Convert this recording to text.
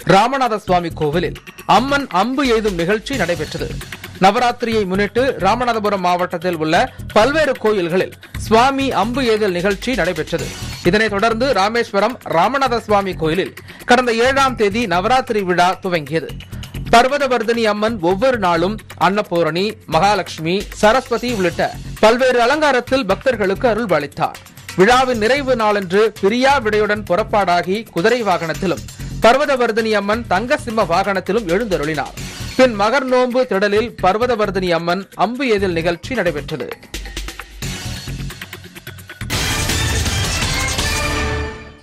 ராமநாத சுவாமி கோவிலில் அம்மன் அம்பு எய்தும் நிகழ்ச்சி நடைபெற்றது நவராத்திரியை முன்னிட்டு ராமநாதபுரம் மாவட்டத்தில் உள்ள பல்வேறு கோயில்களில் சுவாமி அம்பு எய்தல் நிகழ்ச்சி நடைபெற்றது இதனைத் தொடர்ந்து ராமேஸ்வரம் ராமநாத சுவாமி கோயிலில் கடந்த ஏழாம் தேதி நவராத்திரி விழா துவங்கியது பர்வதவர்தினி அம்மன் ஒவ்வொரு நாளும் அன்னபூரணி மகாலட்சுமி சரஸ்வதி உள்ளிட்ட பல்வேறு அலங்காரத்தில் பக்தர்களுக்கு அருள்பாலித்தார் விழாவின் நிறைவு நாளன்று பிரியா விடையுடன் புறப்பாடாகி குதிரை வாகனத்திலும் பர்வதவர்தினி அம்மன் தங்க சிம்ம வாகனத்திலும் எழுந்தருளினார் பின் மகர் நோன்பு திடலில் பர்வதவர்தினி அம்மன் அம்பு எதில் நிகழ்ச்சி நடைபெற்றது